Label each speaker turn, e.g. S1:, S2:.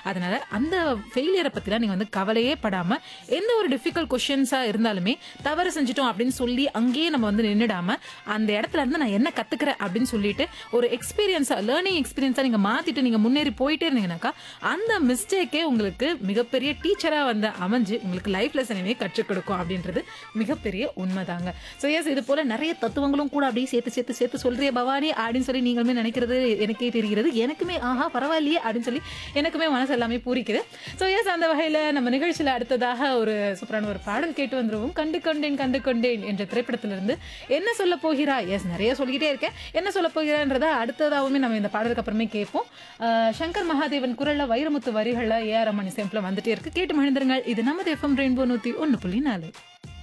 S1: அதனால அந்த ஃபெயிலியரை பத்திலாம் நீங்க வந்து கவலையே படாம எந்த ஒரு டிஃபிகல்ட் கொஷின்ஸா இருந்தாலுமே தவறு செஞ்சுட்டோம் அப்படின்னு சொல்லி அங்கேயே நம்ம வந்து நின்னுடாம அந்த இடத்துல இருந்து நான் என்ன கத்துக்கிறேன் அப்படின்னு சொல்லிட்டு ஒரு எக்ஸ்பீரியன்ஸா லேர்னிங் எக்ஸ்பீரியன்ஸா நீங்க மாத்திட்டு நீங்க முன்னேறி போயிட்டே இருந்தீங்கன்னாக்கா அந்த மிஸ்டேக்கே உங்களுக்கு மிகப்பெரிய டீச்சரா வந்து அமைஞ்சு உங்களுக்கு லைஃப் லெசனையே கற்றுக் கொடுக்கும் அப்படின்றது மிகப்பெரிய உண்மைதாங்க ஸோ எஸ் இது போல நிறைய தத்துவங்களும் கூட அப்படியே சேர்த்து சேர்த்து சேர்த்து சொல்றிய பவானி அப்படின்னு சொல்லி நீங்களுமே நினைக்கிறது எனக்கே தெரிகிறது எனக்குமே ஆஹா பரவாயில்லையே அப்படின்னு சொல்லி எனக்குமே மனசு எல்லாமே பூரிக்குது ஸோ எஸ் அந்த வகையில் நம்ம நிகழ்ச்சியில் அடுத்ததாக ஒரு சூப்பரான ஒரு பாடல் கேட்டு வந்துருவோம் கண்டு கொண்டேன் கண்டு கொண்டேன் என்ற திரைப்படத்திலிருந்து என்ன சொல்ல போகிறா எஸ் நிறைய சொல்லிக்கிட்டே இருக்கேன் என்ன சொல்ல போகிறான்றத அடுத்ததாகவுமே நம்ம இந்த பாடலுக்கு அப்புறமே கேட்போம் அஹ் சங்கர் மகாதேவன் குரல்ல வைரமுத்து வரிகளில் ஏஆர் ரமணி சேம்பில் வந்துட்டே இருக்கு கேட்டு மகிழ்ந்துருங்கள் இது நமது எஃப்எம் ரெயின்போ நூற்றி ஒன்று புள்ளி நாலு